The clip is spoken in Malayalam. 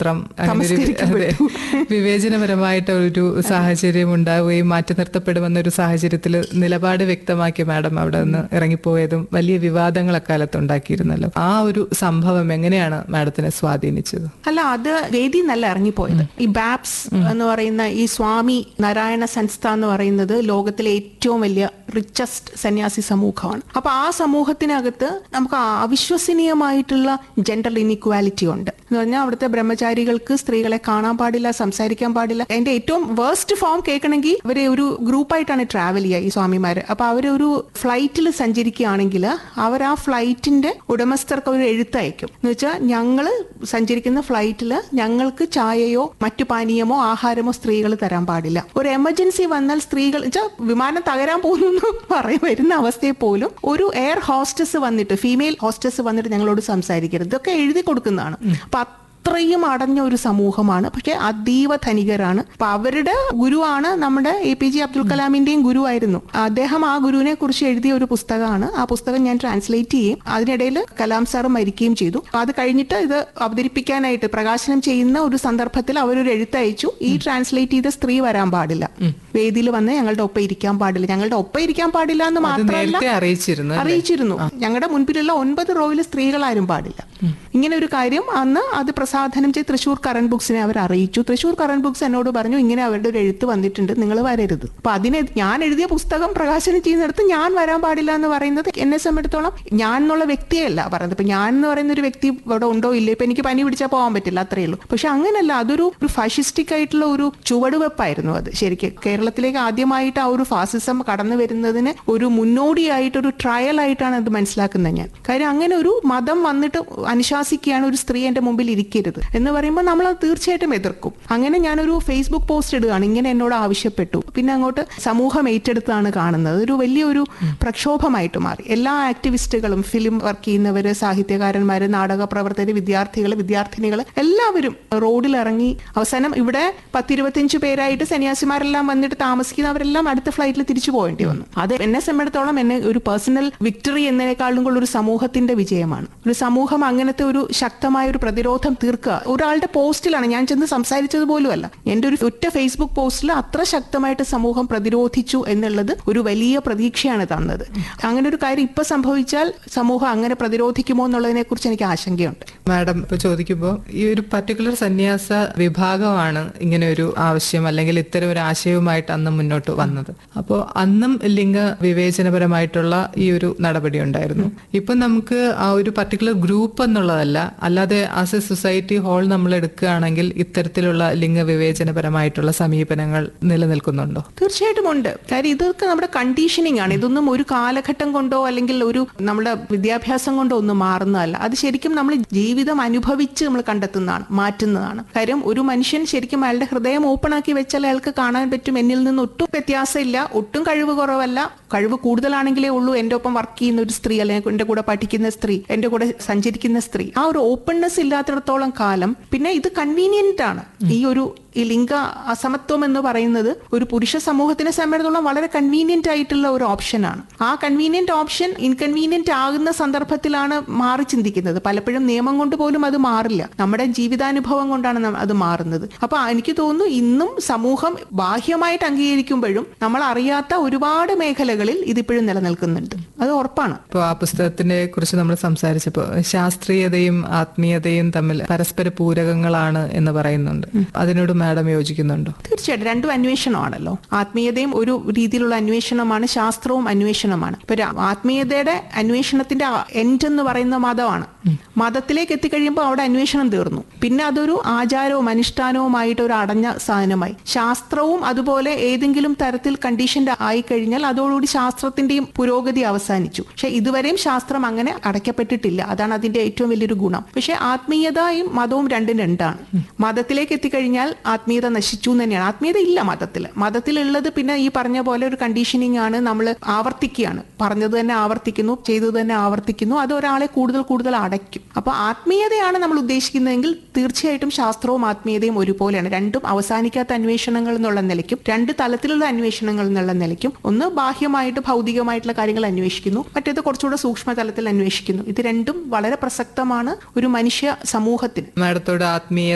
മാത്രം അങ്ങനെ ഒരു അതെ, വിവേചനപരമായിട്ട് ഒരു സാഹചര്യം ഉണ്ടാവുകയും മാറ്റി നിർത്തപ്പെടുമെന്ന ഒരു സാഹചര്യത്തിൽ നിലപാട് വ്യക്തമാക്കി മാഡം അവിടെ നിന്ന് ഇറങ്ങിപ്പോയതും വലിയ വിവാദങ്ങൾ അക്കാലത്ത് ഉണ്ടാക്കിയിരുന്നല്ലോ ആ ഒരു സംഭവം എങ്ങനെയാണ് മാഡത്തിനെ സ്വാധീനിച്ചത് അല്ല അത് വേദി നല്ല ഇറങ്ങിപ്പോയത് ഈ ബാപ്സ് എന്ന് പറയുന്ന ഈ സ്വാമി നാരായണ സംസ്ഥ എന്ന് പറയുന്നത് ലോകത്തിലെ ഏറ്റവും വലിയ റിച്ചസ്റ്റ് സന്യാസി സമൂഹമാണ് അപ്പൊ ആ സമൂഹത്തിനകത്ത് നമുക്ക് അവിശ്വസനീയമായിട്ടുള്ള ജെൻഡർ ഇനിക്വാലിറ്റി ഉണ്ട് എന്ന് പറഞ്ഞാൽ അവിടുത്തെ ബ്രഹ്മചാരികൾക്ക് സ്ത്രീകളെ കാണാൻ പാടില്ല സംസാരിക്കാൻ പാടില്ല എന്റെ ഏറ്റവും വേസ്റ്റ് ഫോം കേൾക്കണമെങ്കിൽ ഇവരെ ഒരു ഗ്രൂപ്പായിട്ടാണ് ട്രാവൽ ചെയ്യുക ഈ സ്വാമിമാര് അപ്പൊ അവരൊരു ഫ്ലൈറ്റിൽ സഞ്ചരിക്കുകയാണെങ്കിൽ അവർ ആ ഫ്ലൈറ്റിന്റെ ഉടമസ്ഥർക്ക് ഒരു എഴുത്തയക്കും എന്ന് വെച്ചാൽ ഞങ്ങള് സഞ്ചരിക്കുന്ന ഫ്ലൈറ്റിൽ ഞങ്ങൾക്ക് ചായയോ മറ്റു പാനീയമോ ആഹാരമോ സ്ത്രീകൾ തരാൻ പാടില്ല ഒരു എമർജൻസി വന്നാൽ സ്ത്രീകൾ വെച്ചാൽ വിമാനം തകരാൻ പോകുന്നു എന്ന് പറയും വരുന്ന അവസ്ഥയിൽ പോലും ഒരു എയർ ഹോസ്റ്റസ് വന്നിട്ട് ഫീമെയിൽ ഹോസ്റ്റസ് വന്നിട്ട് ഞങ്ങളോട് സംസാരിക്കരുത് ഇതൊക്കെ എഴുതി കൊടുക്കുന്നതാണ് അപ്പൊ അത്രയും അടഞ്ഞ ഒരു സമൂഹമാണ് പക്ഷെ അതീവ ധനികരാണ് അപ്പൊ അവരുടെ ഗുരുവാണ് നമ്മുടെ എ പി ജെ അബ്ദുൽ കലാമിന്റെയും ഗുരുവായിരുന്നു അദ്ദേഹം ആ ഗുരുവിനെ കുറിച്ച് എഴുതിയ ഒരു പുസ്തകമാണ് ആ പുസ്തകം ഞാൻ ട്രാൻസ്ലേറ്റ് ചെയ്യും അതിനിടയിൽ കലാം സാർ മരിക്കുകയും ചെയ്തു അപ്പൊ അത് കഴിഞ്ഞിട്ട് ഇത് അവതരിപ്പിക്കാനായിട്ട് പ്രകാശനം ചെയ്യുന്ന ഒരു സന്ദർഭത്തിൽ അവരൊരു എഴുത്തയച്ചു ഈ ട്രാൻസ്ലേറ്റ് ചെയ്ത സ്ത്രീ വരാൻ പാടില്ല വേദിയിൽ വന്ന് ഞങ്ങളുടെ ഒപ്പം ഇരിക്കാൻ പാടില്ല ഞങ്ങളുടെ ഒപ്പം ഇരിക്കാൻ പാടില്ല എന്ന് അത് മാത്രമല്ല നേരത്തെ അറിയിച്ചിരുന്നു അല്ലേ? അറിയിച്ചിരുന്നു ഞങ്ങളുടെ മുൻപിലുള്ള ഒൻപത് റോയിൽ സ്ത്രീകളാരും പാടില്ല ഇങ്ങനെ ഒരു കാര്യം അന്ന് അത് പ്രസാധനം ചെയ്ത് തൃശൂർ കറന്റ് ബുക്സിനെ അവർ അറിയിച്ചു തൃശൂർ കറന്റ് ബുക്സ് എന്നോട് പറഞ്ഞു ഇങ്ങനെ അവരുടെ ഒരു എഴുത്ത് വന്നിട്ടുണ്ട് നിങ്ങൾ വരരുത് അപ്പൊ അതിനെ ഞാൻ എഴുതിയ പുസ്തകം പ്രകാശനം ചെയ്യുന്നിടത്ത് ഞാൻ വരാൻ പാടില്ല എന്ന് പറയുന്നത് എന്നെ സംബന്ധിച്ചിടത്തോളം ഞാൻ എന്നുള്ള വ്യക്തിയല്ല പറയുന്നത് ഇപ്പൊ ഞാൻ എന്ന് പറയുന്ന ഒരു വ്യക്തി ഇവിടെ ഉണ്ടോ ഇല്ലേ ഇപ്പൊ എനിക്ക് പനി പിടിച്ചാൽ പോകാൻ പറ്റില്ല അത്രയേ ഉള്ളൂ പക്ഷെ അങ്ങനല്ല അതൊരു ഒരു ഫാഷിസ്റ്റിക് ആയിട്ടുള്ള ഒരു ചുവടുവെപ്പായിരുന്നു അത് ശരിക്കും കേരളത്തിലേക്ക് ആദ്യമായിട്ട് ആ ഒരു ഫാസിസം കടന്നു വരുന്നതിന് ഒരു മുന്നോടിയായിട്ട് ഒരു ട്രയൽ ആയിട്ടാണ് അത് മനസ്സിലാക്കുന്നത് ഞാൻ കാര്യം അങ്ങനെ ഒരു മതം വന്നിട്ട് അനുശാസിക്കുകയാണ് ഒരു സ്ത്രീ എന്റെ മുമ്പിൽ ഇരിക്കരുത് എന്ന് പറയുമ്പോൾ നമ്മൾ അത് തീർച്ചയായിട്ടും എതിർക്കും അങ്ങനെ ഞാനൊരു ഫേസ്ബുക്ക് പോസ്റ്റ് ഇടുകയാണ് ഇങ്ങനെ എന്നോട് ആവശ്യപ്പെട്ടു പിന്നെ അങ്ങോട്ട് സമൂഹം ഏറ്റെടുത്താണ് കാണുന്നത് ഒരു വലിയൊരു പ്രക്ഷോഭമായിട്ട് മാറി എല്ലാ ആക്ടിവിസ്റ്റുകളും ഫിലിം വർക്ക് ചെയ്യുന്നവര് സാഹിത്യകാരന്മാര് നാടക പ്രവർത്തകര് വിദ്യാർത്ഥികൾ വിദ്യാർത്ഥിനികൾ എല്ലാവരും റോഡിലിറങ്ങി അവസാനം ഇവിടെ പത്തിരുപത്തിയഞ്ച് പേരായിട്ട് സന്യാസിമാരെല്ലാം വന്നിട്ട് താമസിക്കുന്നവരെല്ലാം അടുത്ത ഫ്ലൈറ്റിൽ തിരിച്ചു പോകേണ്ടി വന്നു അത് എന്നെ സംബന്ധിച്ചിടത്തോളം എന്നെ ഒരു പേഴ്സണൽ വിക്ടറി എന്നതിനേക്കാളും കൂടുതൽ ഒരു സമൂഹത്തിന്റെ വിജയമാണ് ഒരു സമൂഹം അങ്ങനത്തെ ഒരു ശക്തമായ ഒരു പ്രതിരോധം തീർക്കുക ഒരാളുടെ പോസ്റ്റിലാണ് ഞാൻ ചെന്ന് സംസാരിച്ചത് പോലുമല്ല എന്റെ ഒരു ഒറ്റ ഫേസ്ബുക്ക് പോസ്റ്റിൽ അത്ര ശക്തമായിട്ട് സമൂഹം പ്രതിരോധിച്ചു എന്നുള്ളത് ഒരു വലിയ പ്രതീക്ഷയാണ് തന്നത് അങ്ങനെ ഒരു കാര്യം ഇപ്പൊ സംഭവിച്ചാൽ സമൂഹം അങ്ങനെ പ്രതിരോധിക്കുമോ എന്നുള്ളതിനെ കുറിച്ച് എനിക്ക് ആശങ്കയുണ്ട് മാഡം ഇപ്പൊ ചോദിക്കുമ്പോൾ ഈ ഒരു പർട്ടിക്കുലർ സന്യാസ വിഭാഗമാണ് ഇങ്ങനെ ഒരു ആവശ്യം അല്ലെങ്കിൽ ഇത്തരം ഒരു ആശയവുമായിട്ട് അന്ന് മുന്നോട്ട് വന്നത് അപ്പോൾ അന്നും ലിംഗ വിവേചനപരമായിട്ടുള്ള ഈ ഒരു നടപടി ഉണ്ടായിരുന്നു ഇപ്പൊ നമുക്ക് ആ ഒരു പർട്ടിക്കുലർ ഗ്രൂപ്പ് എന്നുള്ളതല്ല അല്ലാതെ ആസ് എ സൊസൈറ്റി ഹോൾ നമ്മൾ എടുക്കുകയാണെങ്കിൽ ഇത്തരത്തിലുള്ള ലിംഗ വിവേചനപരമായിട്ടുള്ള സമീപനങ്ങൾ നിലനിൽക്കുന്നുണ്ടോ തീർച്ചയായിട്ടും ഉണ്ട് കാര്യം ഇതൊക്കെ നമ്മുടെ കണ്ടീഷനിങ് ആണ് ഇതൊന്നും ഒരു കാലഘട്ടം കൊണ്ടോ അല്ലെങ്കിൽ ഒരു നമ്മുടെ വിദ്യാഭ്യാസം കൊണ്ടോ ഒന്നും മാറുന്നതല്ല അത് ശരിക്കും നമ്മൾ ജീവിതം അനുഭവിച്ച് നമ്മൾ കണ്ടെത്തുന്നതാണ് മാറ്റുന്നതാണ് കാര്യം ഒരു മനുഷ്യൻ ശരിക്കും അയാളുടെ ഹൃദയം ഓപ്പൺ ആക്കി വെച്ചാൽ അയാൾക്ക് കാണാൻ പറ്റും എന്നിൽ നിന്ന് ഒട്ടും വ്യത്യാസമില്ല ഒട്ടും കഴിവ് കുറവല്ല കഴിവ് കൂടുതലാണെങ്കിലേ ഉള്ളൂ എന്റെ ഒപ്പം വർക്ക് ചെയ്യുന്ന ഒരു സ്ത്രീ അല്ലെങ്കിൽ എന്റെ കൂടെ പഠിക്കുന്ന സ്ത്രീ എന്റെ കൂടെ സഞ്ചരിക്കുന്ന സ്ത്രീ ആ ഒരു ഓപ്പൺനെസ് ഇല്ലാത്തിടത്തോളം കാലം പിന്നെ ഇത് കൺവീനിയന്റ് ആണ് ഈ ഒരു ഈ ലിംഗ അസമത്വം എന്ന് പറയുന്നത് ഒരു പുരുഷ സമൂഹത്തിനെ സംബന്ധിച്ചിടത്തോളം വളരെ കൺവീനിയന്റ് ആയിട്ടുള്ള ഒരു ഓപ്ഷനാണ് ആ കൺവീനിയന്റ് ഓപ്ഷൻ ഇൻകൺവീനിയന്റ് ആകുന്ന സന്ദർഭത്തിലാണ് മാറി ചിന്തിക്കുന്നത് പലപ്പോഴും നിയമം കൊണ്ട് പോലും അത് മാറില്ല നമ്മുടെ ജീവിതാനുഭവം കൊണ്ടാണ് നം- അത് മാറുന്നത് അപ്പൊ എനിക്ക് തോന്നുന്നു ഇന്നും സമൂഹം ബാഹ്യമായിട്ട് അംഗീകരിക്കുമ്പോഴും നമ്മൾ അറിയാത്ത ഒരുപാട് മേഖലകളിൽ ഇതിപ്പോഴും നിലനിൽക്കുന്നുണ്ട് അത് ഉറപ്പാണ് ഇപ്പോൾ ആ പുസ്തകത്തിനെ കുറിച്ച് നമ്മൾ സംസാരിച്ചപ്പോൾ ശാസ്ത്രീയതയും ആത്മീയതയും തമ്മിൽ പരസ്പര പൂരകങ്ങളാണ് എന്ന് പറയുന്നുണ്ട് അതിനോട് മാഡം യോജിക്കുന്നുണ്ടോ തീർച്ചയായിട്ടും രണ്ടും അന്വേഷണമാണല്ലോ ആത്മീയതയും ഒരു രീതിയിലുള്ള അന്വേഷണമാണ് ശാസ്ത്രവും അന്വേഷണമാണ് ഇപ്പൊ ര- ആത്മീയതയുടെ അന്വേഷണത്തിന്റെ എൻഡ് എന്ന് പറയുന്ന മതമാണ് മതത്തിലേക്ക് എത്തിക്കഴിയുമ്പോൾ അവിടെ അന്വേഷണം തീർന്നു പിന്നെ അതൊരു ആചാരവും അനുഷ്ഠാനവുമായിട്ട് ഒരു അടഞ്ഞ സാധനമായി ശാസ്ത്രവും അതുപോലെ ഏതെങ്കിലും തരത്തിൽ കണ്ടീഷൻഡ് ആയി കഴിഞ്ഞാൽ അതോടുകൂടി ശാസ്ത്രത്തിന്റെയും പുരോഗതി അവസാനിച്ചു പക്ഷെ ഇതുവരെയും ശാസ്ത്രം അങ്ങനെ അടയ്ക്കപ്പെട്ടിട്ടില്ല അതാണ് അതിന്റെ ഏറ്റവും വലിയൊരു ഗുണം പക്ഷെ ആത്മീയതയും മതവും രണ്ടും രണ്ടാണ് മതത്തിലേക്ക് എത്തിക്കഴിഞ്ഞാൽ ആത്മീയത നശിച്ചു എന്ന് തന്നെയാണ് ആത്മീയത ഇല്ല മതത്തിൽ മതത്തിലുള്ളത് പിന്നെ ഈ പറഞ്ഞ പോലെ ഒരു കണ്ടീഷനിങ് ആണ് നമ്മൾ ആവർത്തിക്കുകയാണ് പറഞ്ഞത് തന്നെ ആവർത്തിക്കുന്നു ചെയ്തത് തന്നെ ആവർത്തിക്കുന്നു അത് ഒരാളെ കൂടുതൽ കൂടുതൽ അടയ്ക്കും അപ്പൊ ആത്മീയതയാണ് നമ്മൾ ഉദ്ദേശിക്കുന്നതെങ്കിൽ തീർച്ചയായിട്ടും ശാസ്ത്രവും ആത്മീയതയും ഒരുപോലെയാണ് രണ്ടും അവസാനിക്കാത്ത അന്വേഷണങ്ങൾ എന്നുള്ള നിലയ്ക്കും രണ്ട് തലത്തിലുള്ള അന്വേഷണങ്ങൾ എന്നുള്ള നിലയ്ക്കും ഒന്ന് ബാഹ്യമായിട്ട് ഭൗതികമായിട്ടുള്ള കാര്യങ്ങൾ അന്വേഷിക്കുന്നു മറ്റേത് കുറച്ചുകൂടെ സൂക്ഷ്മ തലത്തിൽ അന്വേഷിക്കുന്നു ഇത് രണ്ടും വളരെ പ്രസക്തമാണ് ഒരു മനുഷ്യ സമൂഹത്തിന് മാഡത്തോട് ആത്മീയ